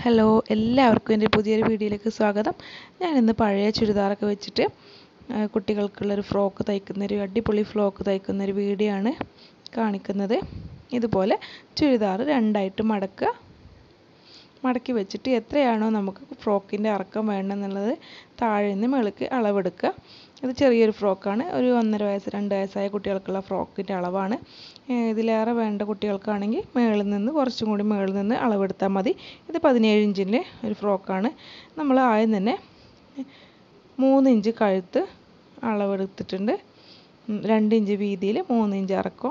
hello എല്ലാവർക്കും എൻ്റെ പുതിയൊരു വീഡിയോയിലേക്ക് സ്വാഗതം ഞാൻ ഇന്ന് പഴയ ചുരിദാറൊക്കെ വെച്ചിട്ട് ആ, കുട്ടികൾക്കുള്ളൊരു ഫ്രോക്ക് തയ്ക്കുന്നൊരു അടിപൊളി ഫ്രോക്ക് തയ്ക്കുന്നൊരു വീഡിയോ ആണ് കാണിക്കുന്നത് ഇതുപോലെ ചുരിദാർ രണ്ടായിട്ട് മടക്കുക മടക്കി വെച്ചിട്ട് എത്രയാണോ നമുക്ക് ഫ്രോക്കിൻ്റെ ഇറക്കം വേണമെന്നുള്ളത് താഴെ നിന്ന് മുകളിലേക്ക് അളവെടുക്കുക ഇത് ചെറിയൊരു ഫ്രോക്കാണ് ഒരു ഒന്നര വയസ്സ് രണ്ട് വയസ്സായ കുട്ടികൾക്കുള്ള ഫ്രോക്കിൻ്റെ അളവാണ് ഏഹ് ഇതിലേറെ വേണ്ട കുട്ടികൾക്കാണെങ്കിൽ മുകളിൽ നിന്ന് കുറച്ചും കൂടി മുകളിൽ നിന്ന് അളവെടുത്താൽ മതി ഇത് പതിനേഴ് ഇഞ്ചിൻ്റെ ഒരു ഫ്രോക്കാണ് നമ്മൾ ആദ്യം തന്നെ മൂന്ന് ഇഞ്ച് കഴുത്ത് അളവെടുത്തിട്ടുണ്ട് ഉം, രണ്ട് ഇഞ്ച് വീതിയിൽ മൂന്ന് ഇഞ്ച് ഇറക്കം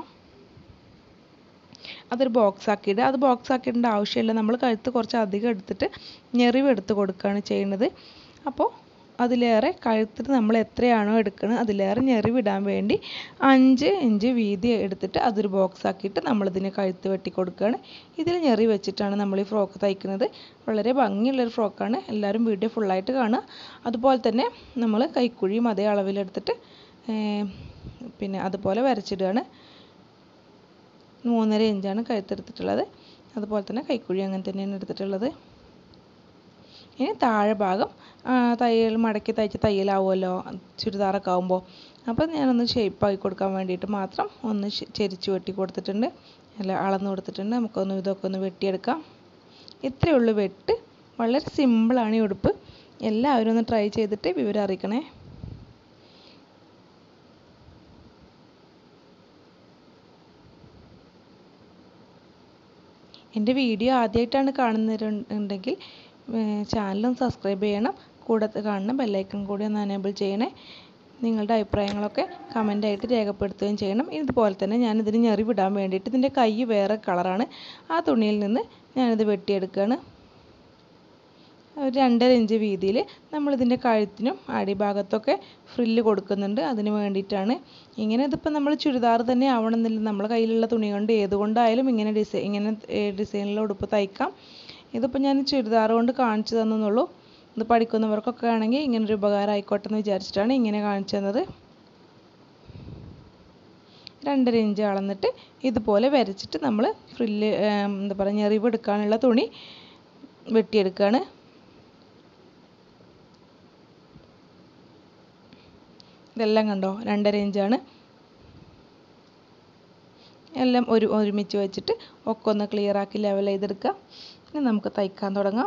അതൊരു ബോക്സ് ആക്കിയിട്ട് അത് ബോക്സ് ആക്കിയിടേണ്ട ആവശ്യമില്ല നമ്മൾ കഴുത്ത് കുറച്ച് അധികം എടുത്തിട്ട് ഞെറിവ് എടുത്ത് കൊടുക്കുകയാണ് ചെയ്യുന്നത് അപ്പോൾ അതിലേറെ കഴുത്തിന് നമ്മൾ എത്രയാണോ എടുക്കുന്നത് അതിലേറെ ഞെറിവിടാൻ വേണ്ടി അഞ്ച് ഇഞ്ച് വീതി എടുത്തിട്ട് അതൊരു ബോക്സ് ആക്കിയിട്ട് നമ്മളിതിനെ കഴുത്ത് വെട്ടി കൊടുക്കുകയാണ് ഇതിൽ ഞെറി വെച്ചിട്ടാണ് നമ്മൾ ഈ ഫ്രോക്ക് തയ്ക്കുന്നത് വളരെ ഭംഗിയുള്ളൊരു ഫ്രോക്കാണ് എല്ലാവരും വീഡിയോ ഫുള്ളായിട്ട് കാണുക അതുപോലെ തന്നെ നമ്മൾ കൈക്കുഴിയും അതേ അളവിലെടുത്തിട്ട് ഏർ, പിന്നെ അതുപോലെ വരച്ചിടുകയാണ് മൂന്നര ഇഞ്ചാണ് കഴുത്തെടുത്തിട്ടുള്ളത് അതുപോലെ തന്നെ കൈക്കുഴി അങ്ങനെ തന്നെയാണ് എടുത്തിട്ടുള്ളത് ഇനി താഴെ ഭാഗം ആ, തയ്യൽ മടക്കി തയ്ച്ച് തയ്യലാവുമല്ലോ ചുരിദാറൊക്കെ ആവുമ്പോൾ അപ്പോൾ ഞാനൊന്ന് ഷേപ്പാക്കി കൊടുക്കാൻ വേണ്ടിയിട്ട് മാത്രം ഒന്ന് ശ- ചെരിച്ച് വെട്ടി കൊടുത്തിട്ടുണ്ട് അല്ല അളന്ന് കൊടുത്തിട്ടുണ്ട് നമുക്കൊന്ന് ഇതൊക്കെ ഒന്ന് വെട്ടിയെടുക്കാം ഇത്രയേ ഉള്ളൂ വെട്ട് വളരെ സിമ്പിളാണ് ഈ ഉടുപ്പ് എല്ലാവരും ഒന്ന് ട്രൈ ചെയ്തിട്ട് വിവരം അറിയിക്കണേ എൻ്റെ വീഡിയോ ആദ്യമായിട്ടാണ് കാണുന്നവരുണ്ടെങ്കിൽ ചാനലും സബ്സ്ക്രൈബ് ചെയ്യണം കൂടെ കാണുന്ന ബെല്ലൈക്കൺ കൂടി ഒന്ന് എനേബിൾ ചെയ്യണേ നിങ്ങളുടെ അഭിപ്രായങ്ങളൊക്കെ കമൻ്റായിട്ട് രേഖപ്പെടുത്തുകയും ചെയ്യണം ഇതുപോലെ തന്നെ ഞാനിതിന് ഞെറിവിടാൻ വേണ്ടിയിട്ട് ഇതിൻ്റെ കൈ വേറെ കളറാണ് ആ തുണിയിൽ നിന്ന് ഞാനിത് വെട്ടിയെടുക്കുകയാണ് ഒരു രണ്ടര ഇഞ്ച് വീതിയിൽ നമ്മളിതിൻ്റെ കഴുത്തിനും അടിഭാഗത്തൊക്കെ ഫ്രില്ല് കൊടുക്കുന്നുണ്ട് അതിന് വേണ്ടിയിട്ടാണ് ഇങ്ങനെ ഇതിപ്പോൾ നമ്മൾ ചുരിദാർ തന്നെ ആവണമെന്നില്ല നമ്മളെ കയ്യിലുള്ള തുണി കൊണ്ട് ഏതുകൊണ്ടായാലും ഇങ്ങനെ ഡിസൈൻ ഇങ്ങനെ ഡിസൈനിലുള്ള ഉടുപ്പ് തയ്ക്കാം ഇതിപ്പോൾ ഞാൻ ചുരിദാർ കൊണ്ട് കാണിച്ചു തന്നെന്നുള്ളൂ ഇത് പഠിക്കുന്നവർക്കൊക്കെ ആണെങ്കിൽ ഇങ്ങനൊരു ഉപകാരം ആയിക്കോട്ടെ എന്ന് വിചാരിച്ചിട്ടാണ് ഇങ്ങനെ കാണിച്ചു തന്നത് രണ്ടര ഇഞ്ച് അളന്നിട്ട് ഇതുപോലെ വരച്ചിട്ട് നമ്മൾ ഫ്രില്ല് എന്താ പറയുക ഞെറിവ് എടുക്കാനുള്ള തുണി വെട്ടിയെടുക്കുകയാണ് ഇതെല്ലാം കണ്ടോ രണ്ടര ഇഞ്ചാണ് എല്ലാം ഒരു ഒരുമിച്ച് വെച്ചിട്ട് ഒക്കെ ഒന്ന് ക്ലിയർ ആക്കി ലെവൽ ചെയ്തെടുക്കുക ഇനി നമുക്ക് തയ്ക്കാൻ തുടങ്ങാം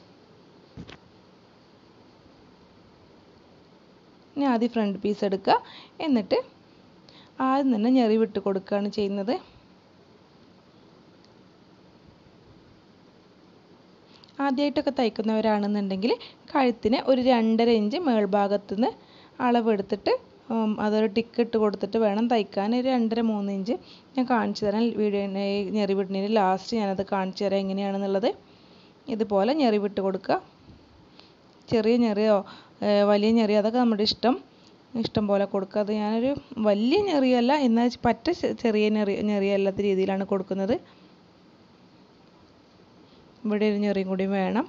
ഇനി ആദ്യം ഫ്രണ്ട് പീസ് എടുക്കുക എന്നിട്ട് ആദ്യം തന്നെ ഞെറി വിട്ട് കൊടുക്കുകയാണ് ചെയ്യുന്നത് ആദ്യമായിട്ടൊക്കെ തയ്ക്കുന്നവരാണെന്നുണ്ടെങ്കിൽ കഴുത്തിന് ഒരു രണ്ടര ഇഞ്ച് മേൾഭാഗത്തു നിന്ന് അളവെടുത്തിട്ട് ഉം, അതൊരു ടിക്ക് ഇട്ട് കൊടുത്തിട്ട് വേണം തയ്ക്കാൻ ഒരു രണ്ടര മൂന്ന് ഇഞ്ച് ഞാൻ കാണിച്ചു തരാം വീഡിയോ ഞെറിവിടുന്നതിന് ലാസ്റ്റ് ഞാനത് കാണിച്ചു തരാം എങ്ങനെയാണെന്നുള്ളത് ഇതുപോലെ ഞെറിവിട്ട് കൊടുക്കുക ചെറിയ ഞെറിയോ ഏർ വലിയ ഞെറിയോ അതൊക്കെ നമ്മുടെ ഇഷ്ടം ഇഷ്ടം പോലെ കൊടുക്കുക അത് ഞാനൊരു വലിയ ഞെറിയല്ല എന്നാൽ പറ്റ ചെ- ചെറിയ ഞെറി ഞെറിയല്ലാത്ത രീതിയിലാണ് കൊടുക്കുന്നത് ഇവിടെ ഒരു ഞെറിയും കൂടി വേണം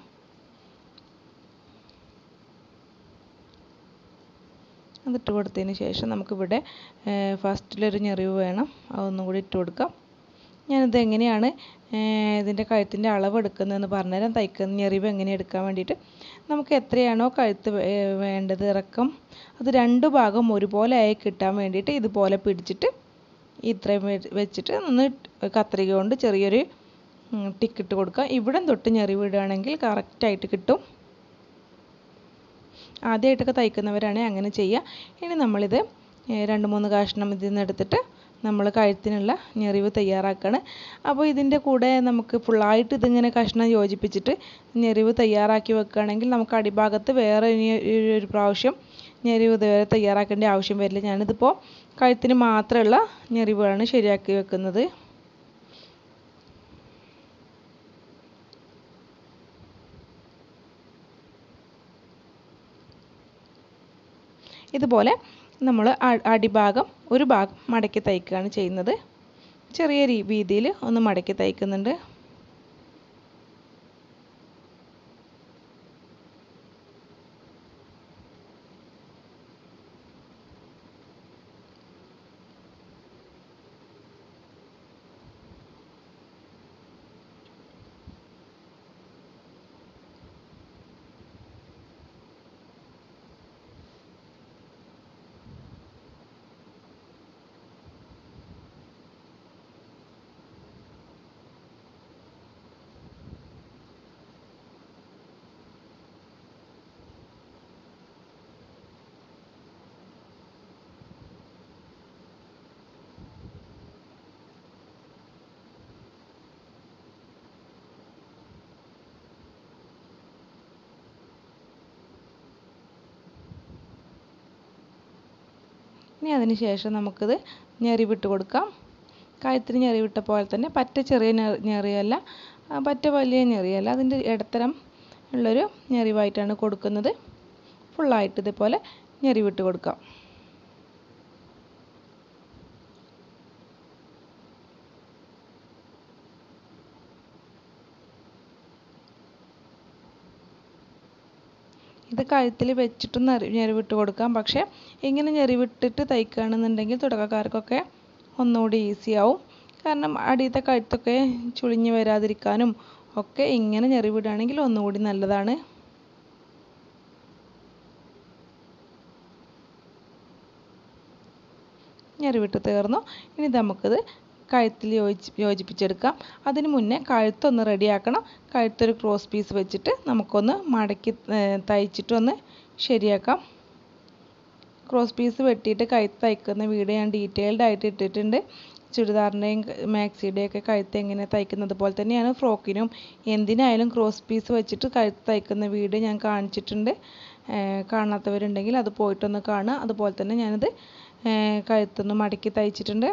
അതിട്ട് കൊടുത്തതിന് ശേഷം നമുക്കിവിടെ ഫസ്റ്റിലൊരു ഞെറിവ് വേണം അതൊന്നും കൂടി ഇട്ട് കൊടുക്കാം ഞാനിത് എങ്ങനെയാണ് ഏർ ഇതിൻ്റെ കഴുത്തിൻ്റെ അളവ് എടുക്കുന്നതെന്ന് പറഞ്ഞുതരാം തയ്ക്കുന്ന ഞെറിവ് എങ്ങനെ എടുക്കാൻ വേണ്ടിയിട്ട് നമുക്ക് എത്രയാണോ കഴുത്ത് വേ- ഏർ വേണ്ടത് ഇറക്കം അത് രണ്ട് ഭാഗം ഒരുപോലെ ആയി കിട്ടാൻ വേണ്ടിയിട്ട് ഇതുപോലെ പിടിച്ചിട്ട് ഇത്രയും വെ- വെച്ചിട്ട് ഒന്ന് കത്രിക കൊണ്ട് ചെറിയൊരു ടിക്ക് ഇട്ട് കൊടുക്കുക ഇവിടം തൊട്ട് ഞെറിവ് ഇടുകയാണെങ്കിൽ കറക്റ്റായിട്ട് കിട്ടും ആദ്യമായിട്ടൊക്കെ തയ്ക്കുന്നവരാണെങ്കിൽ അങ്ങനെ ചെയ്യുക ഇനി നമ്മളിത് ഏർ രണ്ട് മൂന്ന് കഷ്ണം ഇതിൽ നിന്ന് എടുത്തിട്ട് നമ്മൾ കഴുത്തിനുള്ള ഞെറിവ് തയ്യാറാക്കുകയാണ് അപ്പോൾ ഇതിൻ്റെ കൂടെ നമുക്ക് ഫുള്ളായിട്ട് ഇതിങ്ങനെ കഷ്ണം യോജിപ്പിച്ചിട്ട് ഞെറിവ് തയ്യാറാക്കി വെക്കുകയാണെങ്കിൽ നമുക്ക് അടിഭാഗത്ത് വേറെ ഇനി ഒരു- ഒരു പ്രാവശ്യം ഞെറിവ് ഇതുവരെ തയ്യാറാക്കേണ്ട ആവശ്യം വരില്ല ഞാനിതിപ്പോൾ കഴുത്തിന് മാത്രമുള്ള ഞെറിവുകളാണ് ശരിയാക്കി വെക്കുന്നത് ഇതുപോലെ നമ്മൾ അടിഭാഗം ഒരു ഭാഗം മടക്കി തയ്ക്കുകയാണ് ചെയ്യുന്നത് ചെറിയ രീ വീതിയിൽ ഒന്ന് മടക്കി തയ്ക്കുന്നുണ്ട് ഇനി അതിന് ശേഷം നമുക്കിത് ഞെറിവിട്ട് കൊടുക്കാം കഴുത്തിന് ഞെറിവിട്ട പോലെ തന്നെ പറ്റ ചെറിയ ഞെറിയല്ല പറ്റ വലിയ ഞെറിയല്ല അതിൻ്റെ ഇടത്തരം ഉള്ളൊരു ഞെറിവായിട്ടാണ് കൊടുക്കുന്നത് ഫുള്ളായിട്ട് ഇതുപോലെ ഞെറിവിട്ട് കൊടുക്കാം ഇത് കഴുത്തിൽ വെച്ചിട്ടും ഞെറിവിട്ട് കൊടുക്കാം പക്ഷേ ഇങ്ങനെ ഞെറിവിട്ടിട്ട് തയ്ക്കുകയാണെന്നുണ്ടെങ്കിൽ തുടക്കക്കാർക്കൊക്കെ ഒന്നുകൂടി ഈസി ആവും കാരണം അടിയത്തെ കഴുത്തൊക്കെ ചുളിഞ്ഞ് വരാതിരിക്കാനും ഒക്കെ ഇങ്ങനെ ഞെറിവിടുകയാണെങ്കിൽ ഒന്നുകൂടി നല്ലതാണ് ഞെറിവിട്ട് തീർന്നു ഇനി നമുക്കിത് കഴുത്തിൽ യോജിച്ച് യോജിപ്പിച്ചെടുക്കാം അതിന് മുന്നേ കഴുത്തൊന്ന് റെഡിയാക്കണം കഴുത്തൊരു ക്രോസ് പീസ് വെച്ചിട്ട് നമുക്കൊന്ന് മടക്കി തയ്ച്ചിട്ടൊന്ന് ശരിയാക്കാം ക്രോസ് പീസ് വെട്ടിയിട്ട് കഴുത്ത് തയ്ക്കുന്ന വീഡിയോ ഞാൻ ഡീറ്റെയിൽഡ് ആയിട്ട് ഇട്ടിട്ടുണ്ട് ചുരിദാറിൻ്റെയും മാക്സിയുടെയും ഒക്കെ കഴുത്ത് എങ്ങനെ തയ്ക്കുന്നത് പോലെ തന്നെയാണ് ഫ്രോക്കിനും എന്തിനായാലും ക്രോസ് പീസ് വെച്ചിട്ട് കഴുത്ത് തയ്ക്കുന്ന വീഡിയോ ഞാൻ കാണിച്ചിട്ടുണ്ട് കാണാത്തവരുണ്ടെങ്കിൽ അത് പോയിട്ടൊന്ന് കാണുക അതുപോലെ തന്നെ ഞാനത് കഴുത്തൊന്ന് മടക്കി തയ്ച്ചിട്ടുണ്ട്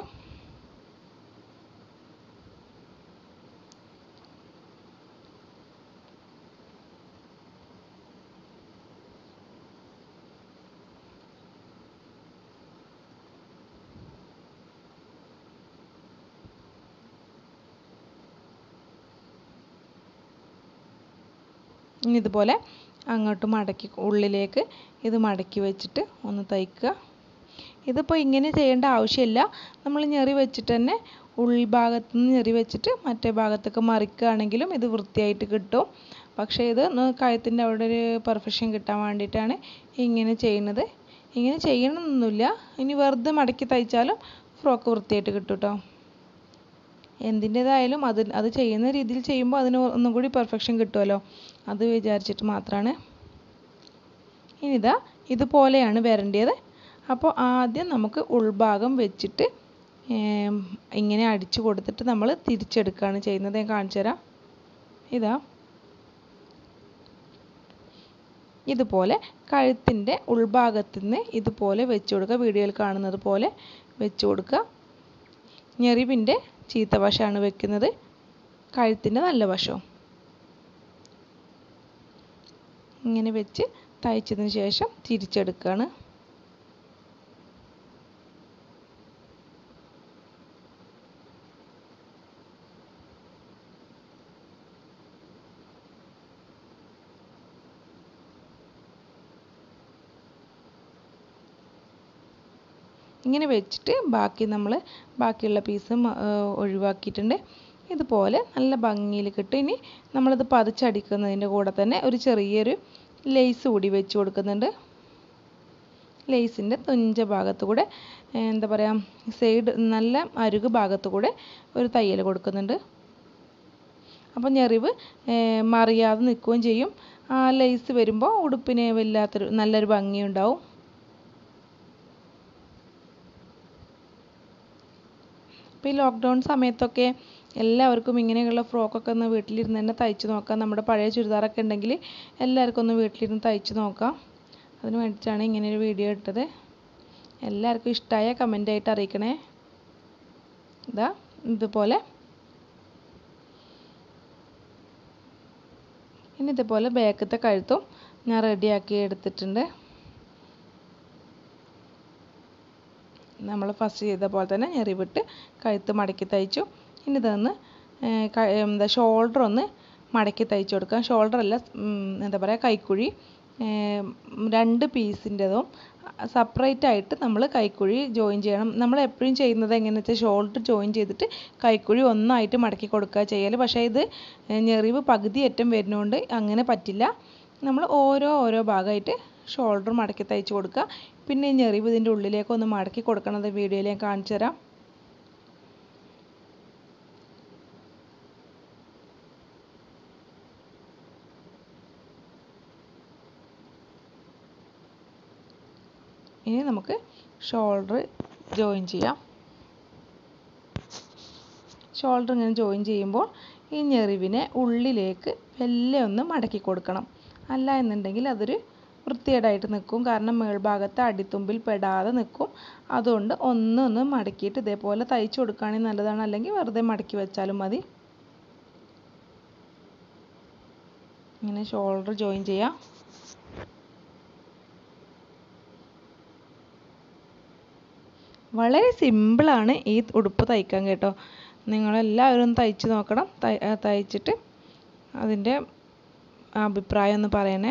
ഇനി ഇതുപോലെ അങ്ങോട്ട് മടക്കി ഉള്ളിലേക്ക് ഇത് മടക്കി വെച്ചിട്ട് ഒന്ന് തയ്ക്കുക ഇതിപ്പോൾ ഇങ്ങനെ ചെയ്യേണ്ട ആവശ്യമില്ല നമ്മൾ ഞെറി വെച്ചിട്ട് തന്നെ ഉൾഭാഗത്ത് നിന്ന് ഞെറി വെച്ചിട്ട് മറ്റേ ഭാഗത്തേക്ക് മറിക്കുകയാണെങ്കിലും ഇത് വൃത്തിയായിട്ട് കിട്ടും പക്ഷേ ഇത് കഴുത്തിൻ്റെ അവിടെ ഒരു പെർഫെക്ഷൻ കിട്ടാൻ വേണ്ടിയിട്ടാണ് ഇങ്ങനെ ചെയ്യുന്നത് ഇങ്ങനെ ചെയ്യണമെന്നൊന്നുമില്ല ഇനി വെറുതെ മടക്കി തയ്ച്ചാലും ഫ്രോക്ക് വൃത്തിയായിട്ട് കിട്ടും കേട്ടോ എന്തിൻ്റേതായാലും അത് അത് ചെയ്യുന്ന രീതിയിൽ ചെയ്യുമ്പോൾ അതിന് ഒന്നും കൂടി പെർഫെക്ഷൻ കിട്ടുമല്ലോ അത് വിചാരിച്ചിട്ട് മാത്രമാണ് ഇനിതാ ഇതുപോലെയാണ് വരേണ്ടത് അപ്പോൾ ആദ്യം നമുക്ക് ഉൾഭാഗം വെച്ചിട്ട് ഇങ്ങനെ അടിച്ചു കൊടുത്തിട്ട് നമ്മൾ തിരിച്ചെടുക്കുകയാണ് ചെയ്യുന്നത് ഞാൻ കാണിച്ചു തരാം ഇതാ ഇതുപോലെ കഴുത്തിൻ്റെ ഉൾഭാഗത്ത് നിന്ന് ഇതുപോലെ വെച്ച് കൊടുക്കുക വീഡിയോയിൽ കാണുന്നത് പോലെ വെച്ച് കൊടുക്കുക ഞെറിവിൻ്റെ ചീത്ത വശമാണ് വെക്കുന്നത് കഴുത്തിൻ്റെ നല്ല വശവും ഇങ്ങനെ വെച്ച് തയ്ച്ചതിന് ശേഷം തിരിച്ചെടുക്കുകയാണ് ഇങ്ങനെ വെച്ചിട്ട് ബാക്കി നമ്മൾ ബാക്കിയുള്ള പീസ് ഒഴിവാക്കിയിട്ടുണ്ട് ഇതുപോലെ നല്ല ഭംഗിയിൽ കിട്ടും ഇനി നമ്മളിത് പതിച്ചടിക്കുന്നതിൻ്റെ കൂടെ തന്നെ ഒരു ചെറിയൊരു ലേസ് കൂടി വെച്ച് കൊടുക്കുന്നുണ്ട് ലേസിൻ്റെ തുഞ്ച ഭാഗത്തു കൂടെ എന്താ പറയുക സൈഡ് നല്ല അരുക് ഭാഗത്തു കൂടെ ഒരു തയ്യൽ കൊടുക്കുന്നുണ്ട് അപ്പോൾ ഞെറിവ് മറിയാതെ നിൽക്കുകയും ചെയ്യും ആ ലേസ് വരുമ്പോൾ ഉടുപ്പിന് വല്ലാത്തൊരു നല്ലൊരു ഭംഗിയുണ്ടാവും ഇപ്പോൾ ഈ ലോക്ക്ഡൗൺ സമയത്തൊക്കെ എല്ലാവർക്കും ഇങ്ങനെയുള്ള ഫ്രോക്കൊക്കെ ഒന്ന് വീട്ടിലിരുന്ന് തന്നെ തയ്ച്ച് നോക്കാം നമ്മുടെ പഴയ ചുരിദാറൊക്കെ ഉണ്ടെങ്കിൽ എല്ലാവർക്കും ഒന്ന് വീട്ടിലിരുന്ന് തയ്ച്ച് നോക്കാം അതിന് വേണ്ടിയിട്ടാണ് ഇങ്ങനെ ഒരു വീഡിയോ ഇട്ടത് എല്ലാവർക്കും ഇഷ്ടമായ കമൻ്റായിട്ട് അറിയിക്കണേ ഇതാ ഇതുപോലെ ഇനി ഇതുപോലെ ബാക്കത്തെ കഴുത്തും ഞാൻ റെഡിയാക്കി എടുത്തിട്ടുണ്ട് നമ്മൾ ഫസ്റ്റ് ചെയ്ത പോലെ തന്നെ ഞെറിവിട്ട് കഴുത്ത് മടക്കി തയ്ച്ചു ഇനി ഇതൊന്ന് എന്താ ഷോൾഡർ ഒന്ന് മടക്കി തയ്ച്ചു കൊടുക്കാം ഷോൾഡർ അല്ല എന്താ പറയുക കൈക്കുഴി രണ്ട് പീസിൻ്റെതും സെപ്പറേറ്റ് ആയിട്ട് നമ്മൾ കൈക്കുഴി ജോയിൻ ചെയ്യണം നമ്മൾ എപ്പോഴും ചെയ്യുന്നത് എങ്ങനെയാണെന്ന് വെച്ചാൽ ഷോൾഡർ ജോയിൻ ചെയ്തിട്ട് കൈക്കുഴി ഒന്നായിട്ട് മടക്കി കൊടുക്കുക ചെയ്യൽ പക്ഷേ ഇത് ഞെറിവ് പകുതി അറ്റം വരുന്നതുകൊണ്ട് അങ്ങനെ പറ്റില്ല നമ്മൾ ഓരോ ഓരോ ഭാഗമായിട്ട് ഷോൾഡർ മടക്കി തയ്ച്ച് കൊടുക്കുക പിന്നെ ഈ ഞെറിവ് ഇതിൻ്റെ ഉള്ളിലേക്ക് ഒന്ന് മടക്കി കൊടുക്കണത് വീഡിയോയിൽ ഞാൻ കാണിച്ചു തരാം ഇനി നമുക്ക് ഷോൾഡർ ജോയിൻ ചെയ്യാം ഷോൾഡർ ഇങ്ങനെ ജോയിൻ ചെയ്യുമ്പോൾ ഈ ഞെറിവിനെ ഉള്ളിലേക്ക് മെല്ലെ ഒന്ന് മടക്കി കൊടുക്കണം അല്ല എന്നുണ്ടെങ്കിൽ അതൊരു വൃത്തികേടായിട്ട് നിൽക്കും കാരണം മേൾഭാഗത്ത് അടിത്തുമ്പിൽ പെടാതെ നിൽക്കും അതുകൊണ്ട് ഒന്നൊന്ന് മടക്കിയിട്ട് ഇതേപോലെ തയ്ച്ചു കൊടുക്കുകയാണെങ്കിൽ നല്ലതാണ് അല്ലെങ്കിൽ വെറുതെ മടക്കി വെച്ചാലും മതി ഇങ്ങനെ ഷോൾഡർ ജോയിൻ ചെയ്യാം വളരെ സിമ്പിളാണ് ഈ ഉടുപ്പ് തയ്ക്കാൻ കേട്ടോ നിങ്ങളെല്ലാവരും ഒന്ന് തയ്ച്ച് നോക്കണം തയ്ച്ചിട്ട് അതിൻ്റെ അഭിപ്രായം ഒന്ന് പറയണേ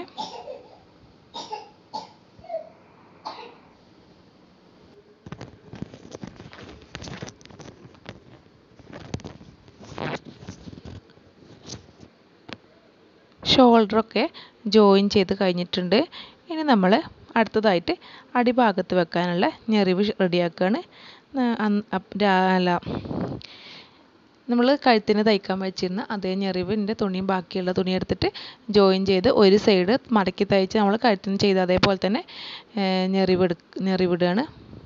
ഷോൾഡറൊക്കെ ജോയിൻ ചെയ്ത് കഴിഞ്ഞിട്ടുണ്ട് ഇനി നമ്മൾ അടുത്തതായിട്ട് അടിഭാഗത്ത് വെക്കാനുള്ള ഞെറിവ് റെഡിയാക്കുകയാണ് അല്ല നമ്മൾ കഴുത്തിന് തയ്ക്കാൻ വെച്ചിരുന്ന അതേ ഞെറിവിൻ്റെ തുണിയും ബാക്കിയുള്ള തുണി എടുത്തിട്ട് ജോയിൻ ചെയ്ത് ഒരു സൈഡ് മടക്കി തയ്ച്ച് നമ്മൾ കഴുത്തിന് ചെയ്ത അതേപോലെ തന്നെ ഞെറിവ് ഞെറിവിടുകയാണ്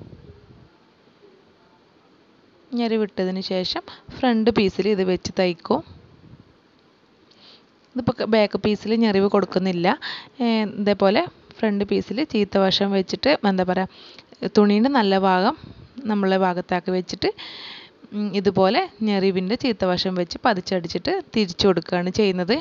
ഞെറിവിട്ടതിന് ശേഷം ഫ്രണ്ട് പീസിൽ ഇത് വെച്ച് തയ്ക്കും ഇതിപ്പോൾ ബാക്ക് പീസിൽ ഞെറിവ് കൊടുക്കുന്നില്ല ഇതേപോലെ ഫ്രണ്ട് പീസിൽ ചീത്ത വശം വെച്ചിട്ട് എന്താ പറയുക തുണീൻ്റെ നല്ല ഭാഗം നമ്മളെ ഭാഗത്താക്കി വെച്ചിട്ട് ഇതുപോലെ ഞെറിവിൻ്റെ ചീത്ത വശം വെച്ച് പതിച്ചടിച്ചിട്ട് തിരിച്ചു കൊടുക്കുകയാണ് ചെയ്യുന്നത്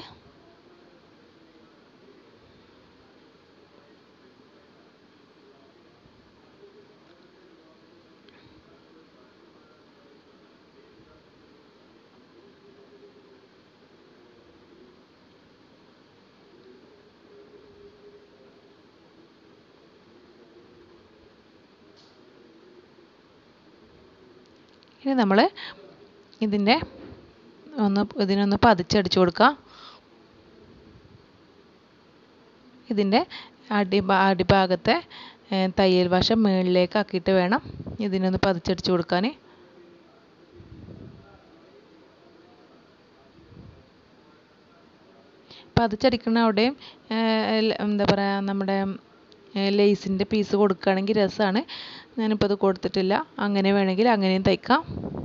ഇനി നമ്മൾ ഇതിൻ്റെ ഒന്ന് ഇതിനൊന്ന് പതിച്ചടിച്ചു കൊടുക്കാം ഇതിൻ്റെ അടി അടിഭാഗത്തെ തയ്യൽ വശം മുകളിലേക്ക് ആക്കിയിട്ട് വേണം ഇതിനൊന്ന് പതിച്ചടിച്ചു കൊടുക്കാൻ പതിച്ചടിക്കുന്ന അവിടെയും എന്താ പറയുക നമ്മുടെ ലേസിൻ്റെ പീസ് കൊടുക്കുകയാണെങ്കിൽ രസമാണ് ഞാനിപ്പോൾ അത് കൊടുത്തിട്ടില്ല അങ്ങനെ വേണമെങ്കിൽ അങ്ങനെയും തയ്ക്കാം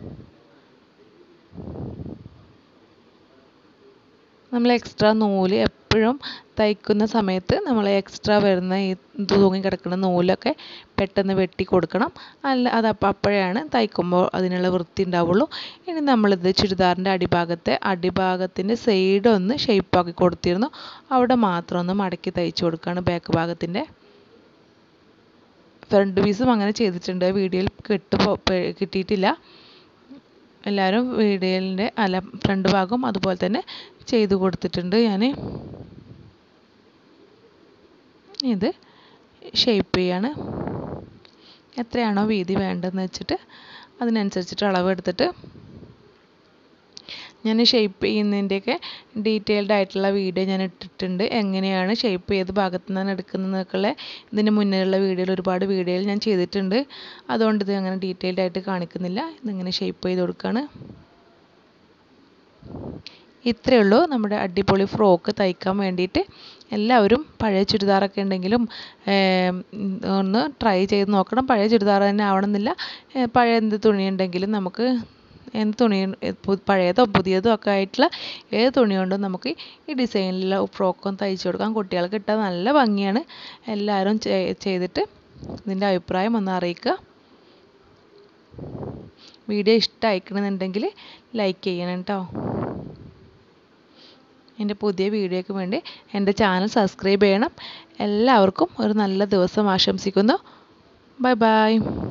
നമ്മൾ എക്സ്ട്രാ നൂല് എപ്പോഴും തയ്ക്കുന്ന സമയത്ത് നമ്മൾ എക്സ്ട്രാ വരുന്ന ഈ തൂങ്ങി കിടക്കുന്ന നൂലൊക്കെ പെട്ടെന്ന് വെട്ടി കൊടുക്കണം അല്ല അത് അപ്പം അപ്പോഴാണ് തയ്ക്കുമ്പോൾ അതിനുള്ള വൃത്തി ഉണ്ടാവുള്ളൂ ഇനി നമ്മളിത് ചുരിദാറിൻ്റെ അടിഭാഗത്തെ അടിഭാഗത്തിൻ്റെ സൈഡ് ഒന്ന് ഷേപ്പാക്കി കൊടുത്തിരുന്നു അവിടെ മാത്രം ഒന്ന് മടക്കി തയ്ച്ചു കൊടുക്കുകയാണ് ബാക്ക് ഭാഗത്തിൻ്റെ ഫ്രണ്ട് പീസും അങ്ങനെ ചെയ്തിട്ടുണ്ട് വീഡിയോയിൽ കിട്ടു കിട്ടിയിട്ടില്ല എല്ലാവരും വീഡിയോയിൻ്റെ അല്ല ഫ്രണ്ട് ഭാഗം അതുപോലെ തന്നെ ചെയ്ത് കൊടുത്തിട്ടുണ്ട് ഞാൻ ഇത് ഷേപ്പ് ചെയ്യാണ് എത്രയാണോ വീതി വേണ്ടതെന്ന് വെച്ചിട്ട് അതിനനുസരിച്ചിട്ട് അളവെടുത്തിട്ട് ഞാൻ ഷേപ്പ് ചെയ്യുന്നതിൻ്റെയൊക്കെ ഡീറ്റെയിൽഡ് ആയിട്ടുള്ള വീഡിയോ ഞാൻ ഇട്ടിട്ടുണ്ട് എങ്ങനെയാണ് ഷേപ്പ് ഏത് ഭാഗത്തു നിന്നാണ് എടുക്കുന്നതെന്നൊക്കെയുള്ള ഇതിന് മുന്നേയുള്ള വീഡിയോയിൽ ഒരുപാട് വീഡിയോയിൽ ഞാൻ ചെയ്തിട്ടുണ്ട് അതുകൊണ്ട് ഇത് അങ്ങനെ ഡീറ്റെയിൽഡ് ആയിട്ട് കാണിക്കുന്നില്ല ഇതിങ്ങനെ ഷേപ്പ് ചെയ്ത് കൊടുക്കുകയാണ് ഇത്രയേ ഉള്ളൂ നമ്മുടെ അടിപൊളി ഫ്രോക്ക് തയ്ക്കാൻ വേണ്ടിയിട്ട് എല്ലാവരും പഴയ ചുരിദാറൊക്കെ ഉണ്ടെങ്കിലും ഒന്ന് ട്രൈ ചെയ്ത് നോക്കണം പഴയ ചുരിദാർ തന്നെ ആവണമെന്നില്ല പഴയ എന്ത് തുണി ഉണ്ടെങ്കിലും നമുക്ക് എന്ത് തുണി പഴയതോ പുതിയതോ ഒക്കെ ആയിട്ടുള്ള ഏത് തുണി കൊണ്ടും നമുക്ക് ഈ ഡിസൈനിലുള്ള ഫ്രോക്കും തയ്ച്ചു കൊടുക്കാം കുട്ടികൾക്ക് ഇട്ടാൽ നല്ല ഭംഗിയാണ് എല്ലാവരും ചെയ്തിട്ട് ഇതിൻ്റെ അഭിപ്രായം ഒന്ന് അറിയിക്കുക വീഡിയോ ഇഷ്ടമായിക്കണമെന്നുണ്ടെങ്കിൽ ലൈക്ക് ചെയ്യണം കേട്ടോ എൻ്റെ പുതിയ വീഡിയോയ്ക്ക് വേണ്ടി എൻ്റെ ചാനൽ സബ്സ്ക്രൈബ് ചെയ്യണം എല്ലാവർക്കും ഒരു നല്ല ദിവസം ആശംസിക്കുന്നു ബൈ ബൈ